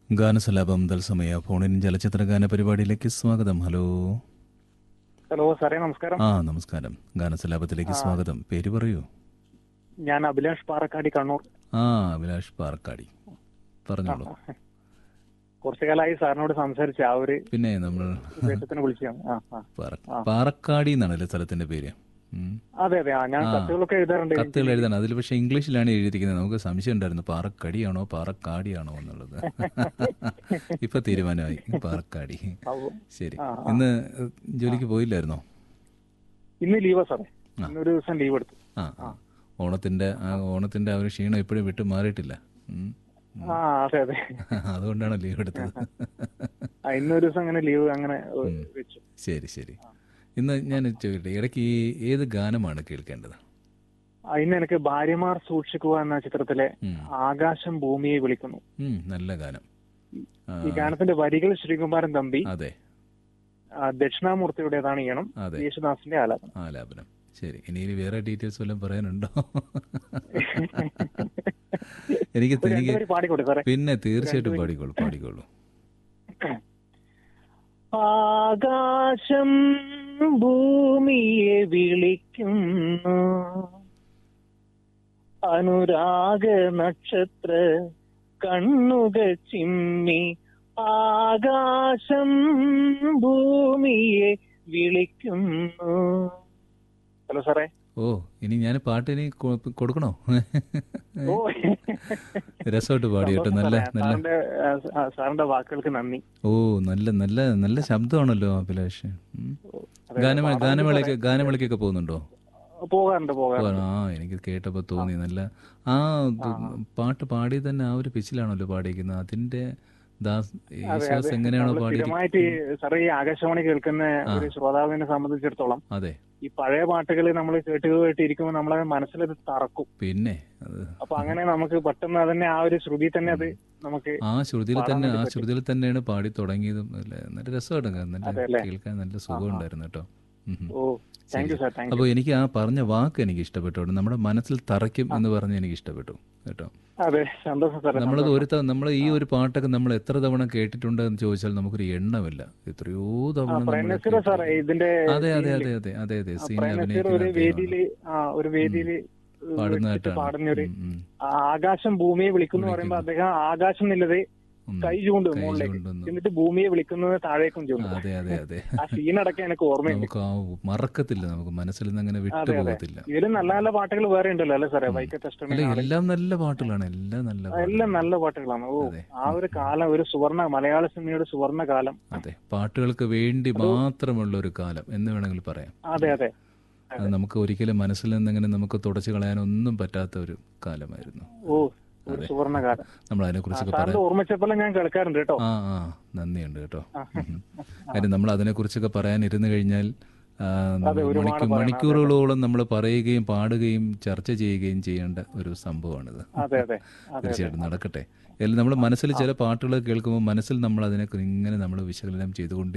ഗാനസലാപം തത്സമയ ഫോണിൻ ചലച്ചിത്ര ഗാന പരിപാടിയിലേക്ക് സ്വാഗതം ഹലോ ഹലോ സാറേ നമസ്കാരം ആ നമസ്കാരം ഗാനസലാപത്തിലേക്ക് സ്വാഗതം പേര് പറയൂ ഞാൻ അഭിലാഷ് പാറക്കാടി കണ്ണൂർ ആ അഭിലാഷ് പാറക്കാടി പറഞ്ഞോളൂ കുറച്ചു കാലമായി സാറിനോട് സംസാരിച്ച ആ ഒരു പിന്നെ നമ്മൾ ഉദ്ദേശത്തിന് വിളിച്ചാണ് ആ ആ പാറ- പാറക്കാടി എന്നാണല്ലേ സ്ഥലത്തിന്റെ പേര് ഉം. അതെ അതെ ആ ഞാൻ കത്തുകളൊക്കെ എഴുതാറുണ്ട് കത്തുകൾ എഴുതണം അതിൽ പക്ഷെ ഇംഗ്ലീഷിലാണ് എഴുതിയിരിക്കുന്നത് നമുക്ക് സംശയം ഉണ്ടായിരുന്നു പാറക്കടിയാണോ പാറക്കാടിയാണോ എന്നുള്ളത് ഇപ്പൊ തീരുമാനമായി പാറക്കാടി അപ്പൊ ശരി ആ, ഇന്ന് ജോലിക്ക് പോയില്ലായിരുന്നോ ഇന്ന് ലീവാ സാറേ ഇന്നൊരു ദിവസം ലീവ് എടുത്തു ആ ആ. ഓണത്തിന്റെ ആ ഓണത്തിന്റെ ആ ഒരു ക്ഷീണം ഇപ്പോഴും വിട്ടു മാറിയിട്ടില്ല ഉം. ആ അതെ അതെ അതുകൊണ്ടാണ് ലീവ് എടുത്തത് ആ ഇന്നൊരു ദിവസം അങ്ങനെ ലീവ് അങ്ങനെ ഏ, വെച്ചു ശരി ശരി ഇന്ന് ഞാൻ ചോദിക്കട്ടെ ഇടയ്ക്ക് ഈ ഏത് ഗാനമാണ് കേൾക്കേണ്ടത് ആ, ഇന്ന് എനിക്ക് ഭാര്യമാർ സൂക്ഷിക്കുക എന്ന ചിത്രത്തിലെ ഉം. ആകാശം ഭൂമിയെ വിളിക്കുന്നു ഉം, നല്ല ഗാനം ആ, ഈ ഗാനത്തിന്റെ വരികൾ ശ്രീകുമാരൻ തമ്പി അതെ ആ, ദക്ഷിണാമൂർത്തിയുടേതാണ് ഈണം അതെ യേശുദാസിന്റെ ആലാപനം ആലാപനം ശരി ഇനി ഇനി വേറെ ഡീറ്റെയിൽസ് വല്ലതും പറയാനുണ്ടോ എനിക്ക് ഒരു എനിക്ക് രണ്ടുപേര് പാടിക്കോട്ടെ സാറേ പിന്നെ തീർച്ചയായിട്ടും പാടിക്കോളൂ പാടിക്കോളൂ ആകാശം ഭൂമിയെ വിളിക്കുന്നു അനുരാഗ നക്ഷത്ര കണ്ണുകൾ ചിമ്മി ആകാശം ഭൂമിയെ വിളിക്കുന്നു ഹലോ സാറേ ഓ ഇനി ഞാൻ പാട്ടിനി കൊ- കൊടുക്കണോ ഓ രസമായിട്ട് പാടി കേട്ടോ നല്ല നല്ല സാറിന്റെ ആ, സാറിന്റെ വാക്കുകൾക്ക് നന്ദി ഓ നല്ല നല്ല നല്ല ശബ്ദമാണല്ലോ അഭിലാഷ് ഉം. അതെ, ഗാനമേള പാടാൻ ഗാനമേളയ്ക്ക് ഗാനമേളയ്ക്കൊക്കെ പോകുന്നുണ്ടോ പോകാറുണ്ട് പോകാറുണ്ട് ആ എനിക്ക് കേട്ടപ്പോ തോന്നി നല്ല ആ ഇത് പാട്ട് പാടി തന്നെ ആ ഒരു പിച്ചിലാണല്ലോ പാടിയിരിക്കുന്നത് അതിന്റെ ദാസ് യേശുദാസ് എങ്ങനെയാണോ നമ്മള് പാടി സ്ഥിരമായിട്ട് ഈ സാറേ ഈ ആകാശവാണി കേൾക്കുന്ന ഒരു ശ്രോതാവിനെ സംബന്ധിച്ചിടത്തോളം അതെ ഈ പഴയ പാട്ടുകൾ നമ്മൾ കേട്ട് കേട്ട് ഇരിക്കുമ്പോൾ നമ്മളെ മനസ്സിലത് തറക്കും പിന്നെ അത് അപ്പൊ അങ്ങനെ നമുക്ക് പെട്ടെന്ന് അതന്നെ ആ ഒരു ശ്രുതി തന്നെ അത് നമുക്ക് ആ ശ്രുതിയിൽ പാടാൻ തന്നെ ആ വേണ്ടി പറ്റും. ശ്രുതിയിൽ തന്നെയാണ് പാടി തുടങ്ങിയതും അല്ലേ നല്ല രസമായിട്ട് നല്ല അതെ അല്ലേ? കേൾക്കാൻ നല്ല സുഖമുണ്ടായിരുന്നു കേട്ടോ ഉം ഉം. ഓ thank you sir thank you അപ്പോൾ എനിക്ക് ആ പറഞ്ഞ വാക്ക് എനിക്ക് ഇഷ്ടപ്പെട്ടു കേട്ടോ. നമ്മുടെ മനസ്സിൽ തറയ്ക്കും എന്ന് പറഞ്ഞ് എനിക്ക് ഇഷ്ടപ്പെട്ടു കേട്ടോ അതെ സന്തോഷം സാറേ നമ്മളത് ഒരു ത- നമ്മൾ ഈ ഒരു പാട്ടൊക്കെ നമ്മൾ എത്ര തവണ കേട്ടിട്ടുണ്ട് എന്ന് ചോദിച്ചാൽ നമുക്കൊരു എണ്ണമില്ല എത്രയോ തവണ നമ്മൾ പ്രേംനസീർ സാറേ ഇതിന്റെ അതെ അതെ അതെ അതെ അതെ അതെ സീനിൽ പ്രേംനസീർ ഒരു അഭിനയിക്കുന്ന വേദിയില് ആ ഒരു വേദിയില് വെച്ചിട്ട് പാടുന്നതായിട്ടാണ് പാടുന്ന ഒരു ഉം, ഉം, ആ ആകാശം ഭൂമിയെ വിളിക്കുന്നു പറയുമ്പോ അദ്ദേഹം ആകാശം എന്നുള്ളത് ഉം. കൈ ചൂണ്ട് കൈ മുകളിലേക്ക് ചൂണ്ടുന്നു. എന്നിട്ട് ഭൂമിയെ വിളിക്കുന്നത് താഴേക്കും ചൂണ്ടും അതെ അതെ അതെ ആ സീനടക്കം എനിക്ക് ഓർമ്മയുണ്ട് നമുക്ക് ആ മറക്കത്തില്ല നമുക്ക് മനസ്സിൽ നിന്ന് അങ്ങനെ വിട്ടു അതെ, അതെ. പോകത്തില്ല ഇതിലും നല്ല നല്ല പാട്ടുകൾ വേറെ ഉണ്ടല്ലോ അല്ലെ സാറേ വൈക്കത്ത് അല്ല അഷ്ടമി എല്ലാം നല്ല പാട്ടുകളാണ് എല്ലാം നല്ല പാട്ടുകളാണ്. എല്ലാം നല്ല പാട്ടുകളാണ് ഓ അതെ. ആ ഒരു കാലം ഒരു സുവർണ മലയാള സിനിമയുടെ സുവർണ കാലം അതെ പാട്ടുകൾക്ക് വേണ്ടി മാത്രമുള്ള ഒരു കാലം എന്ന് വേണമെങ്കിൽ പറയാം അതെ അതെ അത് നമുക്ക് ഒരിക്കലും മനസ്സിൽ നിന്നിങ്ങനെ നമുക്ക് തുടച്ചു കളയാനൊന്നും പറ്റാത്ത ഒരു കാലമായിരുന്നു ഓ ഒരു സുവർണ കാലം നമ്മൾ അതിനെക്കുറിച്ചൊക്കെ സാറിന്റെ പറയാം ഓർമ്മിച്ചപ്പോഴും ഞാൻ കേൾക്കാറുണ്ട് കേട്ടോ ആ ആ നന്ദിയുണ്ട് കേട്ടോ ഉം. കാര്യം നമ്മൾ അതിനെക്കുറിച്ചൊക്കെ പറയാൻ ഇരുന്ന് കഴിഞ്ഞാൽ ആ, നമ്മൾ ഒരുപാട് മണിക്കൂ പറയണം. മണിക്കൂറുകളോളം നമ്മൾ പറയുകയും പാടുകയും ചർച്ച ചെയ്യുകയും ചെയ്യേണ്ട ഒരു സംഭവമാണിത് അതെ അതെ അതെ തീർച്ചയായിട്ടും നടക്കട്ടെ എല്ലാം നമ്മൾ മനസ്സിൽ ചില പാട്ടുകൾ കേൾക്കുമ്പോൾ മനസ്സിൽ നമ്മൾ അതിനെ ഇങ്ങനെ നമ്മൾ വിശകലനം ചെയ്തുകൊണ്ട്